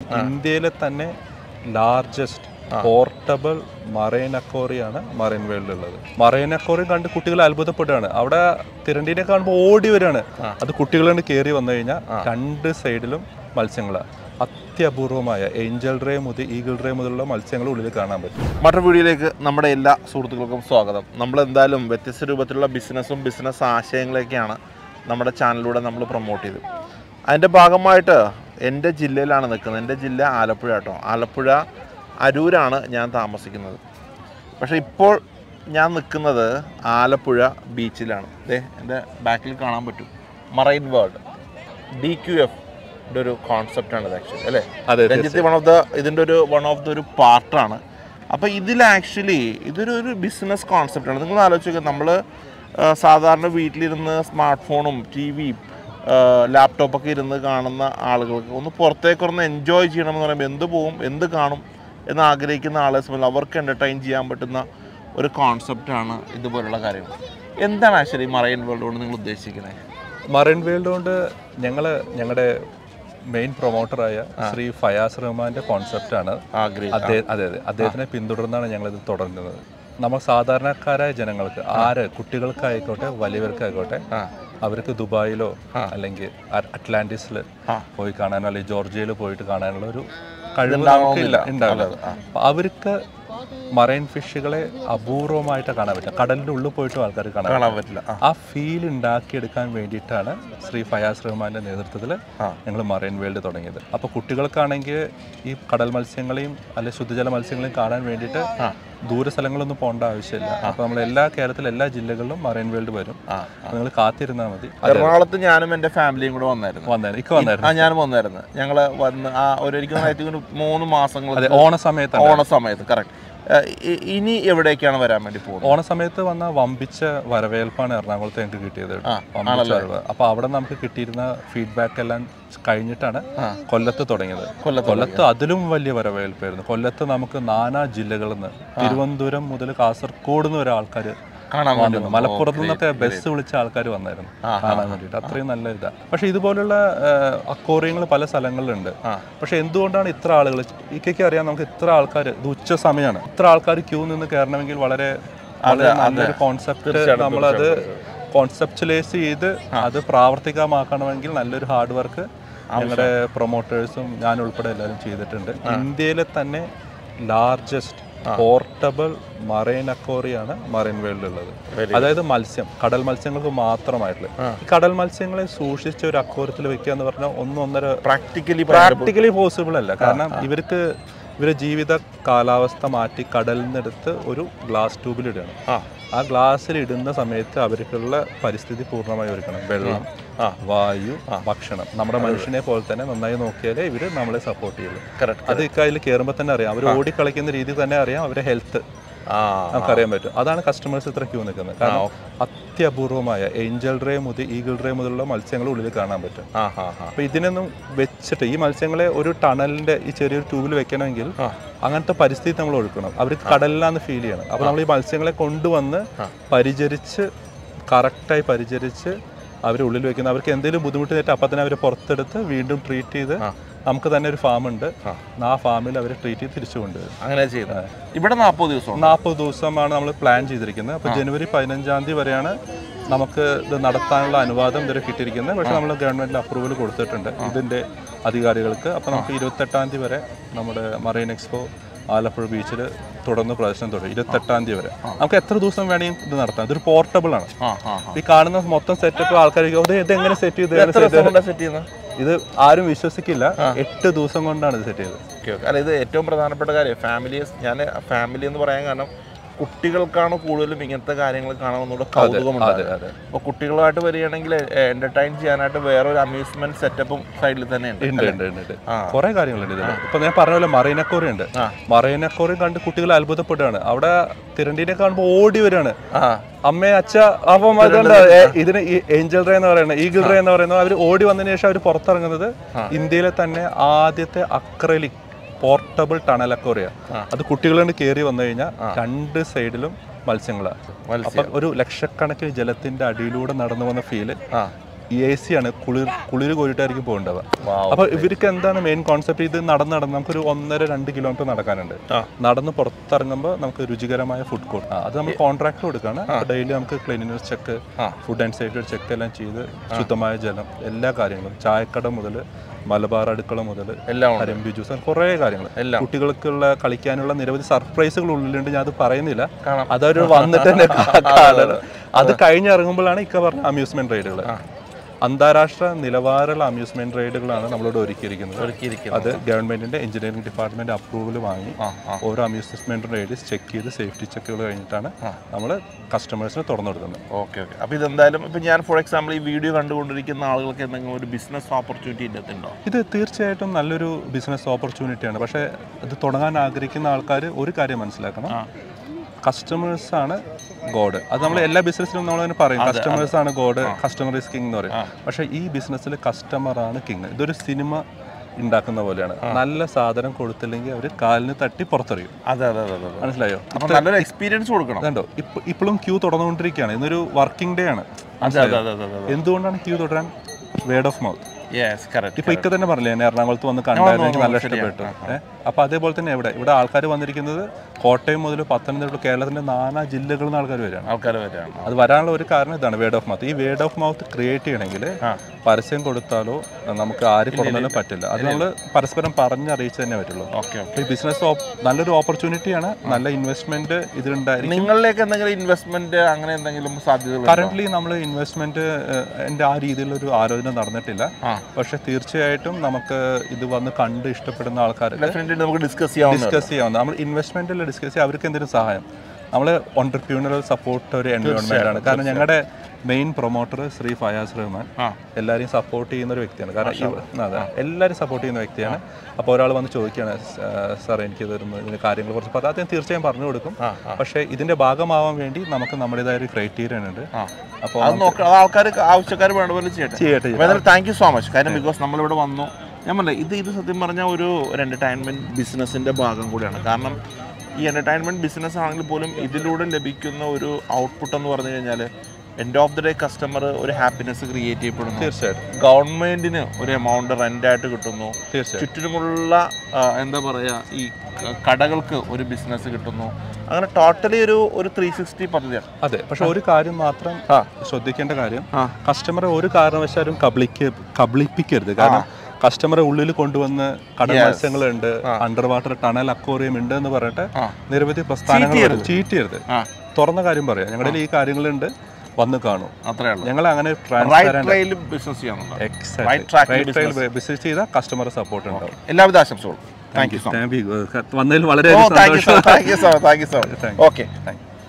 ഇന്ത്യയിലെ തന്നെ largest portable marine അക്കോറിയാണ് മറൈൻ വേൾഡ് ഉള്ളത് മറൈൻ അക്കോറി കണ്ട് കുട്ടികൾ അത്ഭുതപ്പെടുകയാണ് അവിടെ തിരണ്ടീനെ കാണുമ്പോൾ ഓടി വരികയാണ് അത് കുട്ടികൾ കണ്ട് കയറി വന്നു കഴിഞ്ഞാൽ രണ്ട് സൈഡിലും മത്സ്യങ്ങളാണ് അത്യപൂർവമായ ഏഞ്ചൽ റേ മുതൽ ഈഗിൾ റേ മുതലുള്ള മത്സ്യങ്ങൾ ഉള്ളിൽ കാണാൻ പറ്റും മറ്റൊരു വീഡിയോയിലേക്ക് നമ്മുടെ എല്ലാ സുഹൃത്തുക്കൾക്കും സ്വാഗതം നമ്മൾ എന്തായാലും വ്യത്യസ്ത രൂപത്തിലുള്ള ബിസിനസ്സും ബിസിനസ് ആശയങ്ങളൊക്കെയാണ് നമ്മുടെ ചാനലിലൂടെ നമ്മൾ പ്രൊമോട്ട് ചെയ്തത് അതിൻ്റെ ഭാഗമായിട്ട് എൻ്റെ ജില്ലയിലാണ് നിൽക്കുന്നത് എൻ്റെ ജില്ല ആലപ്പുഴ കേട്ടോ ആലപ്പുഴ അരൂരാണ് ഞാൻ താമസിക്കുന്നത് പക്ഷേ ഇപ്പോൾ ഞാൻ നിൽക്കുന്നത് ആലപ്പുഴ ബീച്ചിലാണ് ദേ എൻ്റെ ബാക്കിൽ കാണാൻ പറ്റും Marine World D Q F ഒരു കോൺസെപ്റ്റാണ് ഇത് ആക്ച്വലി അല്ലേ അതെ രഞ്ജിത്ത് വൺ ഓഫ് ദ ഇതിൻ്റെ ഒരു വൺ ഓഫ് ദ ഒരു പാർട്ടാണ് അപ്പോൾ ഇതിൽ ആക്ച്വലി ഇതൊരു ഒരു ബിസിനസ് കോൺസെപ്റ്റാണ് നിങ്ങൾ ആലോചിക്കുക നമ്മൾ സാധാരണ വീട്ടിലിരുന്ന് സ്മാർട്ട് ഫോണും ടി വിയും ലാപ്ടോപ്പൊക്കെ ഇരുന്ന് കാണുന്ന ആളുകൾക്ക് ഒന്ന് പുറത്തേക്ക് ഒന്ന് എൻജോയ് ചെയ്യണമെന്ന് പറയുമ്പോൾ എന്ത് പോവും എന്ത് കാണും എന്ന് ആഗ്രഹിക്കുന്ന ആളെ സംബന്ധിച്ച് അവർക്ക് എൻ്റർടൈൻ ചെയ്യാൻ പറ്റുന്ന ഒരു കോൺസെപ്റ്റാണ് ഇതുപോലുള്ള കാര്യങ്ങൾ എന്താണ് ആക്ച്വലി മറൈൻ വേൾഡ് കൊണ്ട് നിങ്ങൾ ഉദ്ദേശിക്കുന്നത് മറൈൻ വേൾഡ് കൊണ്ട് ഞങ്ങൾ ഞങ്ങളുടെ മെയിൻ പ്രൊമോട്ടറായ ശ്രീ ഫയാസ് റഹ്മാന്റെ കോൺസെപ്റ്റാണ് ആഗ്രഹിക്കുന്നത് അദ്ദേഹം അതെ അതെ അദ്ദേഹത്തിനെ പിന്തുടർന്നാണ് ഞങ്ങളിത് തുടങ്ങുന്നത് നമ്മൾ സാധാരണക്കാരായ ജനങ്ങൾക്ക് ആര് കുട്ടികൾക്കായിക്കോട്ടെ വലിയവർക്കായിക്കോട്ടെ ആ അവർക്ക് ദുബായിലോ അല്ലെങ്കിൽ അ- അറ്റ്ലാന്റിസിൽ ആ. പോയി കാണാനോ അല്ലെങ്കിൽ ജോർജിയയിൽ പോയിട്ട് കാണാനുള്ള ഒരു കഴിവ് ഉണ്ടാവണമെന്നില്ല. നമുക്കില്ല ഉണ്ടാവില്ല അതെ, ആ. അപ്പൊ അവർക്ക് മറൈൻ ഫിഷുകളെ അപൂർവമായിട്ട് കാണാൻ പറ്റില്ല കടലിന്റെ ഉള്ളിൽ പോയിട്ടും ആൾക്കാർ കാണാൻ കാണാൻ പറ്റില്ല ആ ആ ഫീൽ ഉണ്ടാക്കിയെടുക്കാൻ വേണ്ടിയിട്ടാണ് ശ്രീ ഫയാസ് റഹ്മാന്റെ നേതൃത്വത്തിൽ ആ. ഞങ്ങൾ മറൈൻ വേൾഡ് തുടങ്ങിയത് അപ്പോൾ കുട്ടികൾക്കാണെങ്കിൽ ഈ കടൽ മത്സ്യങ്ങളെയും അല്ലെ ശുദ്ധജല മത്സ്യങ്ങളെയും കാണാൻ വേണ്ടിയിട്ട് ആ. ദൂര സ്ഥലങ്ങളൊന്നും പോകേണ്ട ആവശ്യമില്ല അപ്പോൾ നമ്മൾ എല്ലാ കേരളത്തിലെ എല്ലാ ജില്ലകളിലും മറൈൻ വേൾഡ് വരും ആ നിങ്ങൾ കാത്തിരുന്നാൽ മതി എറണാകുളത്ത് ഞാനും എൻ്റെ ഫാമിലിയും കൂടെ വന്നായിരുന്നു വന്നേരം ഇക്ക് വന്നായിരുന്നു ആ ഞാനും വന്നായിരുന്നു ഞങ്ങള് വന്ന് ആ ഒരു എനിക്ക് തോന്നുന്നു I think ഒരു മൂന്ന് മാസങ്ങൾ അതെ ഓണ സമയത്താണ് ഓണ സമയത്ത് കറക്റ്റ് ഇനി എവിടേക്കാണ് വരാൻ വേണ്ടി പോകുന്നത് ഓണ സമയത്ത് വന്ന വമ്പിച്ച വരവേൽപ്പാണ് എറണാകുളത്ത് ഞങ്ങൾക്ക് കിട്ടിയത് കേട്ടോ. ആ, വമ്പിച്ച വരവ് അപ്പൊ അവിടെ നമുക്ക് കിട്ടിയിരുന്ന ഫീഡ്ബാക്ക് എല്ലാം കഴിഞ്ഞിട്ടാണ് ആ. കൊല്ലത്ത് തുടങ്ങിയത് കൊല്ലത്ത് കൊല്ലത്ത് അതിലും വലിയ വരവേൽപ്പായിരുന്നു കൊല്ലത്ത് നമുക്ക് നാനാ ജില്ലകളിൽ നിന്ന് തിരുവനന്തപുരം മുതൽ കാസർഗോഡ് നിന്ന് വരെ ആൾക്കാർ കാണാൻ വേണ്ടി വന്നു മലപ്പുറത്ത് നിന്നൊക്കെ ബസ് വിളിച്ച ആൾക്കാർ വന്നായിരുന്നു കാണാൻ വേണ്ടിയിട്ട് അത്രയും നല്ല ഇതാ പക്ഷെ ഇതുപോലുള്ള അക്കോറിയങ്ങൾ പല സ്ഥലങ്ങളിലുണ്ട് ആ. പക്ഷെ എന്തുകൊണ്ടാണ് ഇത്ര ആളുകൾ ഇക്കൊക്കെ അറിയാം നമുക്ക് ഇത്ര ആൾക്കാർ ഇത് ഉച്ച സമയമാണ് ഇത്ര ആൾക്കാർ ക്യൂ നിന്ന് കയറണമെങ്കിൽ വളരെ വളരെ നല്ലൊരു കോൺസെപ്റ്റ് നമ്മളത് കോൺസെപ്റ്റലൈസ് ചെയ്ത് അത് പ്രാവർത്തികമാക്കണമെങ്കിൽ നല്ലൊരു ഹാർഡ് വർക്ക് ഞങ്ങളുടെ പ്രൊമോട്ടേഴ്സും ഞാൻ ഉൾപ്പെടെ എല്ലാവരും ചെയ്തിട്ടുണ്ട് ഇന്ത്യയിലെ തന്നെ ലാർജസ്റ്റ് പോർട്ടബിൾ മറൈൻ അക്കോറിയാണ് മറൈൻ വേൾഡ് ഉള്ളത് അതായത് മത്സ്യം കടൽ മത്സ്യങ്ങൾക്ക് മാത്രമായിട്ടുള്ള ഈ കടൽ മത്സ്യങ്ങളെ സൂക്ഷിച്ച ഒരു അക്കോറിയത്തിൽ വെക്കുക എന്ന് പറഞ്ഞാൽ ഒന്നൊന്നര പ്രാക്ടിക്കലി പ്രാക്ടിക്കലി പോസിബിൾ അല്ല കാരണം ഇവർക്ക് ഇവരുടെ ജീവിത കാലാവസ്ഥ മാറ്റി കടലിൽ നിന്നെടുത്ത് ഒരു ഗ്ലാസ് ട്യൂബിൽ ഇടുകയാണ് ആ ആ ഗ്ലാസ്സിൽ ഇടുന്ന സമയത്ത് അവർക്കുള്ള പരിസ്ഥിതി പൂർണ്ണമായി ഒരുക്കണം വെള്ളം ആ. വായു ഭക്ഷണം നമ്മുടെ മനുഷ്യനെ പോലെ തന്നെ നന്നായി നോക്കിയാലേ ഇവർ നമ്മളെ സപ്പോർട്ട് ചെയ്യുള്ളൂ കറക്റ്റ് അത് ഇക്കതിൽ കയറുമ്പോൾ തന്നെ അറിയാം അവർ ഓടിക്കളിക്കുന്ന രീതി തന്നെ അറിയാം അവരുടെ ഹെൽത്ത് ആ നമുക്കറിയാൻ പറ്റും അതാണ് കസ്റ്റമേഴ്സ് ഇത്ര ക്യൂ നിൽക്കുന്നത് കാരണം അത്യപൂർവമായ ഏഞ്ചൽ റേ മുതൽ ഈഗിൾ റേ മുതലുള്ള മത്സ്യങ്ങൾ ഉള്ളിൽ കാണാൻ പറ്റും ആ ആ ആ അപ്പൊ ഇതിനൊന്നും വെച്ചിട്ട് ഈ മത്സ്യങ്ങളെ ഒരു ടണലിന്റെ ഈ ചെറിയൊരു ട്യൂബിൽ വെക്കണമെങ്കിൽ അങ്ങനത്തെ പരിസ്ഥിതി നമ്മൾ ഒഴുക്കണം അവർക്ക് കടലിലാന്ന് ഫീൽ ചെയ്യണം അപ്പൊ നമ്മൾ ഈ മത്സ്യങ്ങളെ കൊണ്ടുവന്ന് പരിചരിച്ച് കറക്റ്റായി പരിചരിച്ച് അവരെ ഉള്ളിൽ വെക്കുന്ന അവർക്ക് എന്തെങ്കിലും ബുദ്ധിമുട്ട് നേരിട്ട് അപ്പം തന്നെ അവരെ പുറത്തെടുത്ത് വീണ്ടും ട്രീറ്റ് ചെയ്ത് നമുക്ക് തന്നെ ഒരു ഫാം ഉണ്ട് ആ ഫാമിൽ അവരെ ട്രീറ്റ് ചെയ്ത് തിരിച്ചു കൊണ്ടുവരും അങ്ങനെ ചെയ്യുന്നത് ഇവിടെ നാൽപ്പത് ദിവസം നാൽപ്പത് ദിവസമാണ് നമ്മൾ പ്ലാൻ ചെയ്തിരിക്കുന്നത് അപ്പോൾ ജനുവരി പതിനഞ്ചാം തീയതി വരെയാണ് നമുക്ക് ഇത് നടത്താനുള്ള അനുവാദം ഇതുവരെ കിട്ടിയിരിക്കുന്നത് പക്ഷേ നമ്മൾ ഗവൺമെന്റിന് അപ്രൂവൽ കൊടുത്തിട്ടുണ്ട് ഇതിന്റെ അധികാരികൾക്ക് അപ്പോൾ നമുക്ക് ഇരുപത്തെട്ടാം തീയതി വരെ നമ്മുടെ മറൈൻ എക്സ്പോ ആലപ്പുഴ ബീച്ചിൽ തുടർന്ന് പ്രദർശനം തുടരും ഇരുപത്തെട്ടാം തീയതി വരെ നമുക്ക് എത്ര ദിവസം വേണമെങ്കിൽ ഇത് നടത്താം ഇതൊരു പോർട്ടബിൾ ആണ് ആ ആ ഈ കാണുന്ന മൊത്തം സെറ്റപ്പ് ആൾക്കാർ ഇത് എങ്ങനെ സെറ്റ് ചെയ്ത് എത്ര ദിവസം കൊണ്ടാണ് സെറ്റ് ചെയ്യുന്നത് ഇത് ആരും വിശ്വസിക്കില്ല എട്ട് ദിവസം കൊണ്ടാണ് ഇത് സെറ്റ് ചെയ്തത് ഓക്കെ ഓക്കെ അല്ല ഇത് ഏറ്റവും പ്രധാനപ്പെട്ട കാര്യം ഫാമിലി ഞാൻ ഫാമിലി എന്ന് പറയാൻ കാരണം കുട്ടികൾക്കാണ് കൂടുതലും ഇങ്ങനത്തെ കാര്യങ്ങൾ കാണാമെന്നുള്ള കൗതുകമുണ്ട് അതെ അതെ അപ്പോൾ കുട്ടികളുമായിട്ട് വരികയാണെങ്കിൽ എന്റർടൈൻ ചെയ്യാനായിട്ട് വേറൊരു അമ്യൂസ്മെന്റ് സെറ്റപ്പും സൈഡിൽ തന്നെ ഉണ്ട് ഉണ്ട് ഉണ്ട് ഉണ്ട് ഉണ്ട് ആ. കുറെ കാര്യങ്ങളുണ്ട് ഇതിൽ ഇപ്പൊ ഞാൻ പറഞ്ഞ പോലെ മറൈനക്കോറി ഉണ്ട് ആ. മറൈനക്കോറി കണ്ട് കുട്ടികൾ അത്ഭുതപ്പെടുകയാണ് അവിടെ തിരണ്ടീനെ കാണുമ്പോൾ ഓടി വരികയാണ് ആ അമ്മേ അച്ഛ അപ്പം അതുകൊണ്ട് ഏ- ഇതിന് ഈ ഏഞ്ചൽ റേ എന്ന് പറയുന്നത് ഈഗിൾ റേ എന്ന് പറയുന്നത് അവർ ഓടി വന്നതിന് ശേഷം അവർ പുറത്തിറങ്ങുന്നത് ഇന്ത്യയിലെ തന്നെ ആദ്യത്തെ അക്രലിക് പോർട്ടബിൾ ടണൽ അക്കോറിയ അത് കുട്ടികൾ കൊണ്ട് കയറി വന്നു കഴിഞ്ഞാൽ രണ്ട് സൈഡിലും മത്സ്യങ്ങളാണ് മത്സ്യം അപ്പൊ ഒരു ലക്ഷക്കണക്കിന് ജലത്തിന്റെ അടിയിലൂടെ നടന്നു വന്ന ഫീല് ആ എ സി ആണ് കുളിർ കുളിർ കോരിട്ടായിരിക്കും പോകേണ്ടത് Wow. അപ്പൊ ഇവർക്ക് എന്താണ് മെയിൻ കോൺസെപ്റ്റ് ഇത് നടന്ന് നടന്ന് നമുക്കൊരു ഒന്നര രണ്ട് കിലോമീറ്റർ നടക്കാനുണ്ട് ആ. നടന്ന് പുറത്തിറങ്ങുമ്പോൾ നമുക്ക് രുചികരമായ ഫുഡ് കോർട്ട് അത് നമ്മൾ കോൺട്രാക്ട് കൊടുക്കുകയാണ് ഡെയിലി നമുക്ക് ക്ലീനിനസ് ചെക്ക് ആ. ഫുഡ് ആൻഡ് സേഫ്റ്റി ചെക്ക് എല്ലാം ചെയ്ത് ശുദ്ധമായ ജലം എല്ലാ കാര്യങ്ങളും ചായക്കട മുതൽ മലബാർ അടുക്കള മുതൽ എല്ലാം ഉണ്ട് അരമ്പി ജ്യൂസ് അങ്ങനെ കുറേ കാര്യങ്ങൾ എല്ലാം കുട്ടികൾക്കുള്ള കളിക്കാനുള്ള നിരവധി സർപ്രൈസുകൾ ഉള്ളിലുണ്ട് ഞാൻ അത് പറയുന്നില്ല കാണാം. അതൊരു വന്നിട്ട് തന്നെ കാ- കാണണം അത് കഴിഞ്ഞിറങ്ങുമ്പോൾ ഇക്ക പറഞ്ഞ അമ്യൂസ്മെന്റ് റൈഡുകൾ അന്താരാഷ്ട്ര നിലവാരമുള്ള അമ്യൂസ്മെന്റ് റൈഡുകളാണ് നമ്മളോട് ഒരുക്കിയിരിക്കുന്നത് ഒരുക്കിയിരിക്കുന്നത് അത് ഗവൺമെന്റിന്റെ എഞ്ചിനീയറിംഗ് ഡിപ്പാർട്ട്മെന്റ് അപ്രൂവൽ വാങ്ങി ആ ആ ഓരോ അമ്യൂസ്മെന്റ് റൈഡ്സ് ചെക്ക് ചെയ്ത് സേഫ്റ്റി ചെക്കുകൾ കഴിഞ്ഞിട്ടാണ് നമ്മൾ കസ്റ്റമേഴ്സിന് തുറന്നു കൊടുക്കുന്നത് ഓക്കെ ഓക്കെ അപ്പോൾ ഇതെന്തായാലും ഇപ്പം ഞാൻ ഫോർ എക്സാമ്പിൾ ഈ വീഡിയോ കണ്ടുകൊണ്ടിരിക്കുന്ന ആളുകൾക്ക് എന്തെങ്കിലും ഒരു ബിസിനസ് ഓപ്പർച്യൂണിറ്റി ഇതിൻ്റെ ഉണ്ടോ ഇത് തീർച്ചയായിട്ടും നല്ലൊരു ബിസിനസ് ഓപ്പർച്യൂണിറ്റിയാണ് പക്ഷേ ഇത് തുടങ്ങാൻ ആഗ്രഹിക്കുന്ന ആൾക്കാർ ഒരു കാര്യം മനസ്സിലാക്കണം ആ. കസ്റ്റമേഴ്സ് ആണ് ഗോഡ് അത് നമ്മൾ എല്ലാ ബിസിനസ്സിലും നമ്മൾ അങ്ങനെ പറയും കസ്റ്റമേഴ്സ് ആണ് ഗോഡ് കസ്റ്റമർ ഇസ് കിങ് എന്ന് പറയും പക്ഷേ ഈ ബിസിനസ്സിൽ കസ്റ്റമർ ആണ് കിങ് ഇതൊരു സിനിമ ഉണ്ടാക്കുന്ന പോലെയാണ് നല്ല സാധനം കൊടുത്തില്ലെങ്കിൽ അവർ കാലിന് തട്ടി പുറത്തെറിയും അതെ അതെ അതെ അതെ മനസ്സിലായോ അപ്പം നല്ലൊരു എക്സ്പീരിയൻസ് കൊടുക്കണം അതുണ്ടോ ഇപ്പൊ ഇപ്പോഴും ക്യൂ തുടർന്നുകൊണ്ടിരിക്കുകയാണ് ഇന്നൊരു വർക്കിംഗ് ഡേ ആണ് അതെ അതെ അതെ അതെ അതെ എന്തുകൊണ്ടാണ് ക്യൂ തുടരാൻ word of mouth yes correct ഇപ്പൊ ഇക്ക തന്നെ പറഞ്ഞില്ലേ ഞാൻ എറണാകുളത്ത് വന്ന് കണ്ടായിരുന്നു എനിക്ക് നല്ല ഇഷ്ടപ്പെട്ടു ഏഹ് അപ്പൊ അതേപോലെ തന്നെ ഇവിടെ ഇവിടെ ആൾക്കാർ വന്നിരിക്കുന്നത് കോട്ടയം മുതൽ പത്തനംതിട്ട കേരളത്തിന്റെ നാനാ ജില്ലകളിൽ നിന്ന് ആൾക്കാർ വരികയാണ് ആൾക്കാർ വരികയാണ് അത് വരാനുള്ള ഒരു കാരണം ഇതാണ് വേർഡ് ഓഫ് മൗത്ത് ഈ വേർഡ് ഓഫ് മൗത്ത് ക്രിയേറ്റ് ചെയ്യണമെങ്കിൽ ആ. പരസ്യം കൊടുത്താലോ നമുക്ക് ആര് കൊടുത്താലും പറ്റില്ല അത് നമ്മൾ പരസ്പരം പറഞ്ഞറിയിച്ച് തന്നെ പറ്റുള്ളൂ ഓക്കെ ഓക്കെ അപ്പൊ ഈ ബിസിനസ് നല്ലൊരു ഓപ്പർച്യൂണിറ്റിയാണ് നല്ല ഇൻവെസ്റ്റ്മെന്റ് ഇതിലുണ്ടായിരിക്കും നിങ്ങളിലേക്ക് എന്തെങ്കിലും ഇൻവെസ്റ്റ്മെന്റ് അങ്ങനെ എന്തെങ്കിലും സാധ്യതകൾ കറന്റ് നമ്മൾ ഇൻവെസ്റ്റ്മെന്റ് എൻ്റെ ആ രീതിയിലൊരു ആലോചന നടന്നിട്ടില്ല ആ. പക്ഷെ തീർച്ചയായിട്ടും നമുക്ക് ഇത് വന്ന് കണ്ട് ഇഷ്ടപ്പെടുന്ന ആൾക്കാർക്ക് ഡെഫിനറ്റ്ലി നമുക്ക് ഡിസ്കസ് ചെയ്യാവുന്ന ഡിസ്കസ് ചെയ്യാവുന്ന നമ്മൾ ഇൻവെസ്റ്റ്മെന്റിൽ ഡിസ്കസ് ചെയ്യാം അവർക്ക് എന്തെങ്കിലും സഹായം നമ്മൾ ഓണ്ടർപ്യൂണറൽ സപ്പോർട്ട് ഒരു എൻവയോൺമെന്റ് ആണ് കാരണം ഞങ്ങളുടെ മെയിൻ പ്രൊമോട്ടർ ശ്രീ ഫയാസ് റഹ്മാൻ ആ എല്ലാവരെയും സപ്പോർട്ട് ചെയ്യുന്ന ഒരു വ്യക്തിയാണ് കാരണം ഇവ- അതെ എല്ലാവരും സപ്പോർട്ട് ചെയ്യുന്ന വ്യക്തിയാണ് അപ്പോൾ ഒരാൾ വന്ന് ചോദിക്കുകയാണ് സാർ എനിക്ക് ഇതൊരു ഇതിന്റെ കാര്യങ്ങളെ കുറിച്ച് പറയാം അദ്ദേഹം തീർച്ചയായും പറഞ്ഞു കൊടുക്കും ആ ആ പക്ഷേ ഇതിന്റെ ഭാഗമാവാൻ വേണ്ടി നമുക്ക് നമ്മുടേതായ ഒരു ക്രൈറ്റീരിയൻ ഉണ്ട് ആ അപ്പോൾ അത് നോക്കാം അത് ആൾക്കാർ ആവശ്യക്കാർ വേണ്ട പോലെ ചെയ്യട്ടെ ചെയ്യട്ടെ അപ്പോൾ എന്തായാലും താങ്ക് യു സോ മച്ച് കാര്യം ബിക്കോസ് നമ്മളിവിടെ വന്നു ഞാൻ പറഞ്ഞില്ല ഇത് ഇത് സത്യം പറഞ്ഞാൽ ഒരു ഒരു എൻ്റർടൈൻമെൻറ്റ് ബിസിനസ്സിൻ്റെ ഭാഗം കൂടിയാണ് കാരണം ഈ എൻ്റർടൈൻമെൻറ്റ് ബിസിനസ് ആണെങ്കിൽ പോലും ഇതിലൂടെ ലഭിക്കുന്ന ഒരു ഔട്ട്പുട്ട് എന്ന് പറഞ്ഞു കഴിഞ്ഞാൽ end of the day customer ഒരു ഹാപ്പിനെസ് ക്രിയേറ്റ് ചെയ്യപ്പെടുന്നു തീർച്ചയായിട്ടും ഗവൺമെൻറ്റിന് ഒരു എമൗണ്ട് റെൻ്റായിട്ട് കിട്ടുന്നു തീർച്ചയായും ചുറ്റിനുമുള്ള ആ, എന്താ പറയുക ഈ ക- കടകൾക്ക് ഒരു ബിസിനസ് കിട്ടുന്നു അങ്ങനെ ടോട്ടലി ഒരു ഒരു ത്രീ സിക്സ്റ്റി പദ്ധതിയാണ് അതെ പക്ഷെ ഒരു കാര്യം മാത്രം ആ. ശ്രദ്ധിക്കേണ്ട കാര്യം ആ. കസ്റ്റമറെ ഒരു കാരണവശാലും കബളിക്ക കബളിപ്പിക്കരുത് കാരണം കസ്റ്റമറെ ഉള്ളിൽ കൊണ്ടുവന്ന് കടൽ മത്സ്യങ്ങളുണ്ട് അണ്ടർ വാട്ടർ ടണൽ അക്വോറിയം ഉണ്ട് എന്ന് പറഞ്ഞിട്ട് ആ. നിരവധി പ്രസ്ഥാനങ്ങൾ ചീറ്റ് ചെയ്യരുത് ആ തുറന്ന കാര്യം പറയാം ഞങ്ങളുടെ ഈ കാര്യങ്ങളുണ്ട് വന്ന് കാണും അത്രേ ഉള്ളൂ ഞങ്ങൾ അങ്ങനെ റൈറ്റ് ട്രെയിൽ ബിസിനസ് ചെയ്യാനുണ്ടോ Right track ൽ ബിസിനസ് ചെയ്താൽ കസ്റ്റമർ സപ്പോർട്ട് ഉണ്ടാവും എല്ലാവിധ ആശംസകളും thank you so thank you വന്നതിൽ ഓ വളരെ thank you so thank you so thank you so Thank you. Okay Thank you.